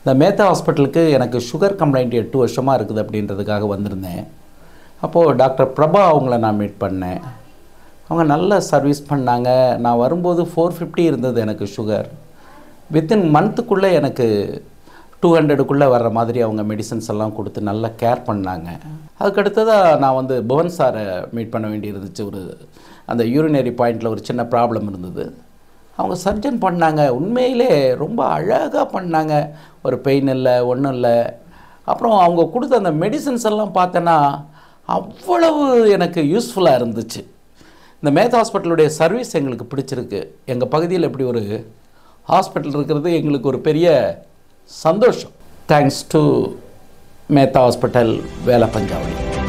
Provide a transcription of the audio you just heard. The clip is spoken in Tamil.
இந்த மேத்தா ஹாஸ்பிட்டலுக்கு எனக்கு சுகர் கம்ப்ளைண்ட் எட்டு வருஷமாக இருக்குது அப்படின்றதுக்காக வந்திருந்தேன் அப்போது டாக்டர் பிரபா அவங்கள நான் மீட் பண்ணேன் அவங்க நல்ல சர்வீஸ் பண்ணாங்க நான் வரும்போது ஃபோர் ஃபிஃப்டி இருந்தது எனக்கு சுகர் வித்தின் மந்த்துக்குள்ளே எனக்கு டூ ஹண்ட்ரடுக்குள்ளே வர்ற மாதிரி அவங்க மெடிசன்ஸ் எல்லாம் கொடுத்து நல்லா கேர் பண்ணாங்க அதுக்கடுத்ததாக நான் வந்து புவன் சாரை மீட் பண்ண வேண்டி இருந்துச்சு ஒரு அந்த யூரினரி பாயிண்டில் ஒரு சின்ன ப்ராப்ளம் இருந்தது அவங்க சர்ஜன் பண்ணாங்க உண்மையிலே ரொம்ப அழகாக பண்ணாங்க ஒரு பெயின் இல்லை ஒன்றும் இல்லை அப்புறம் அவங்க கொடுத்த அந்த மெடிசன்ஸ் எல்லாம் பார்த்தேன்னா அவ்வளவு எனக்கு யூஸ்ஃபுல்லாக இருந்துச்சு இந்த மேத் ஹாஸ்பிட்டலுடைய சர்வீஸ் எங்களுக்கு பிடிச்சிருக்கு எங்கள் பகுதியில் இப்படி ஒரு ஹாஸ்பிட்டல் இருக்கிறது எங்களுக்கு ஒரு பெரிய சந்தோஷம் தேங்க்ஸ் டு மேத்தா ஹாஸ்பிட்டல் வேலை பஞ்சாவளி